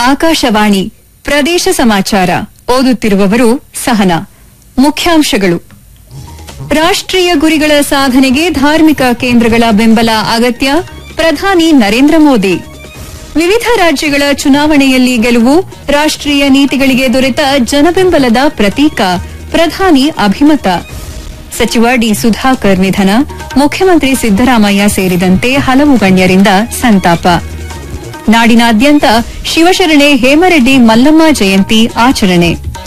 ಆಕಾಶವಾಣಿ ಪ್ರದೇಶ ಸಮಾಚಾರ ಓದುತ್ತಿರುವವರು ಸಹನಾ ಮುಖ್ಯಾಂಶಗಳು ರಾಷ್ಟ್ರೀಯ ಗುರಿಗಳ ಸಾಧನೆಗೆ ಧಾರ್ಮಿಕ ಕೇಂದ್ರಗಳ ಬೆಂಬಲ ಅಗತ್ಯ ಪ್ರಧಾನಿ ನರೇಂದ್ರ ಮೋದಿ ವಿವಿಧ ರಾಜ್ಯಗಳ ಚುನಾವಣೆಯಲ್ಲಿ ಗೆಲುವು ರಾಷ್ಟ್ರೀಯ ನೀತಿಗಳಿಗೆ ದೊರೆತ ಜನಬೆಂಬಲದ ಪ್ರತೀಕ ಪ್ರಧಾನಿ ಅಭಿಮತ ಸಚಿವ ಡಿ ಸುಧಾಕರ್ ನಿಧನ ಮುಖ್ಯಮಂತ್ರಿ ಸಿದ್ದರಾಮಯ್ಯ ಸೇರಿದಂತೆ ಹಲವು ಗಣ್ಯರಿಂದ ಸಂತಾಪ ನಾಡಿನಾದ್ಯಂತ ಶಿವಶರಣೆ ಹೇಮರೆಡ್ಡಿ ಮಲ್ಲಮ್ಮ ಜಯಂತಿ ಆಚರಣೆ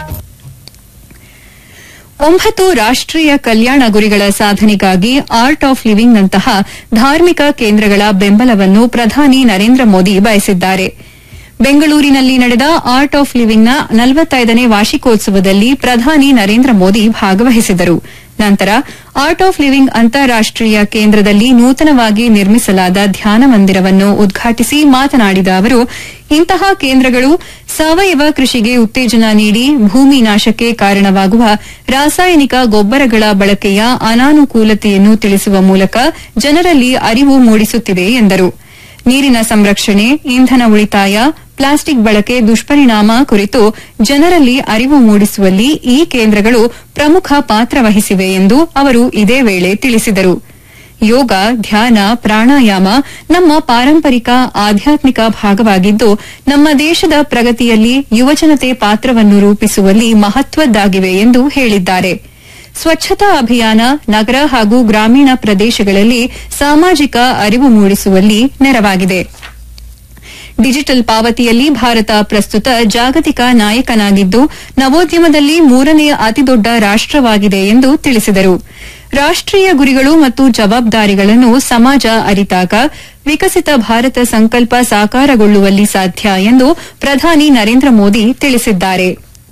ಒಂಬತ್ತು ರಾಷ್ಟ್ರೀಯ ಕಲ್ಯಾಣ ಗುರಿಗಳ ಸಾಧನೆಗಾಗಿ ಆರ್ಟ್ ಆಫ್ ಲಿವಿಂಗ್ನಂತಹ ಧಾರ್ಮಿಕ ಕೇಂದ್ರಗಳ ಬೆಂಬಲವನ್ನು ಪ್ರಧಾನಿ ನರೇಂದ್ರ ಮೋದಿ ಬಯಸಿದ್ದಾರೆ ಬೆಂಗಳೂರಿನಲ್ಲಿ ನಡೆದ ಆರ್ಟ್ ಆಫ್ ಲಿವಿಂಗ್ನ ನಲವತ್ತೈದನೇ ವಾರ್ಷಿಕೋತ್ಸವದಲ್ಲಿ ಪ್ರಧಾನಿ ನರೇಂದ್ರ ಮೋದಿ ಭಾಗವಹಿಸಿದರು ನಂತರ ಆರ್ಟ್ ಆಫ್ ಲಿವಿಂಗ್ ಅಂತಾರಾಷ್ಟೀಯ ಕೇಂದ್ರದಲ್ಲಿ ನೂತನವಾಗಿ ನಿರ್ಮಿಸಲಾದ ಧ್ಯಾನ ಮಂದಿರವನ್ನು ಉದ್ಘಾಟಿಸಿ ಮಾತನಾಡಿದ ಅವರು ಇಂತಹ ಕೇಂದ್ರಗಳು ಸಾವಯವ ಕೃಷಿಗೆ ಉತ್ತೇಜನ ನೀಡಿ ಭೂಮಿ ನಾಶಕ್ಕೆ ಕಾರಣವಾಗುವ ರಾಸಾಯನಿಕ ಗೊಬ್ಬರಗಳ ಬಳಕೆಯ ಅನಾನುಕೂಲತೆಯನ್ನು ತಿಳಿಸುವ ಮೂಲಕ ಜನರಲ್ಲಿ ಅರಿವು ಮೂಡಿಸುತ್ತಿವೆ ಎಂದರು ನೀರಿನ ಸಂರಕ್ಷಣೆ ಇಂಧನ ಉಳಿತಾಯ ಪ್ಲಾಸ್ಟಿಕ್ ಬಳಕೆ ದುಷ್ಪರಿಣಾಮ ಕುರಿತು ಜನರಲ್ಲಿ ಅರಿವು ಮೂಡಿಸುವಲ್ಲಿ ಈ ಕೇಂದ್ರಗಳು ಪ್ರಮುಖ ಪಾತ್ರ ವಹಿಸಿವೆ ಎಂದು ಅವರು ಇದೇ ವೇಳೆ ತಿಳಿಸಿದರು ಯೋಗ ಧ್ಯಾನ ಪ್ರಾಣಾಯಾಮ ನಮ್ಮ ಪಾರಂಪರಿಕ ಆಧ್ಯಾತ್ಮಿಕ ಭಾಗವಾಗಿದ್ದು ನಮ್ಮ ದೇಶದ ಪ್ರಗತಿಯಲ್ಲಿ ಯುವಜನತೆ ಪಾತ್ರವನ್ನು ರೂಪಿಸುವಲ್ಲಿ ಮಹತ್ವದ್ದಾಗಿವೆ ಎಂದು ಹೇಳಿದ್ದಾರೆ ಸ್ವಚ್ಛತಾ ಅಭಿಯಾನ ನಗರ ಹಾಗೂ ಗ್ರಾಮೀಣ ಪ್ರದೇಶಗಳಲ್ಲಿ ಸಾಮಾಜಿಕ ಅರಿವು ಮೂಡಿಸುವಲ್ಲಿ ನೆರವಾಗಿದೆ ಡಿಜಿಟಲ್ ಪಾವತಿಯಲ್ಲಿ ಭಾರತ ಪ್ರಸ್ತುತ ಜಾಗತಿಕ ನಾಯಕನಾಗಿದ್ದು ನವೋದ್ಯಮದಲ್ಲಿ ಮೂರನೇ ಅತಿದೊಡ್ಡ ರಾಷ್ಟವಾಗಿದೆ ಎಂದು ತಿಳಿಸಿದರು ರಾಷ್ಟ್ರೀಯ ಗುರಿಗಳು ಮತ್ತು ಜವಾಬ್ದಾರಿಗಳನ್ನು ಸಮಾಜ ಅರಿತಾಗ ವಿಕಸಿತ ಭಾರತ ಸಂಕಲ್ಪ ಸಾಕಾರಗೊಳ್ಳುವಲ್ಲಿ ಸಾಧ್ಯ ಎಂದು ಪ್ರಧಾನಿ ನರೇಂದ್ರ ಮೋದಿ ತಿಳಿಸಿದ್ದಾರೆ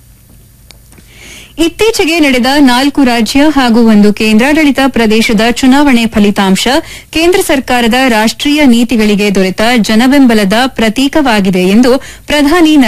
ಇತ್ತೀಚೆಗೆ ನಡೆದ ನಾಲ್ಕು ರಾಜ್ಯ ಹಾಗೂ ಒಂದು ಕೇಂದ್ರಾಡಳಿತ ಪ್ರದೇಶದ ಚುನಾವಣೆ ಫಲಿತಾಂಶ ಕೇಂದ್ರ ಸರ್ಕಾರದ ರಾಷ್ಟ್ರೀಯ ನೀತಿಗಳಿಗೆ ದೊರೆತ ಜನಬೆಂಬಲದ ಪ್ರತೀಕವಾಗಿದೆ ಎಂದು ಪ್ರಧಾನಿ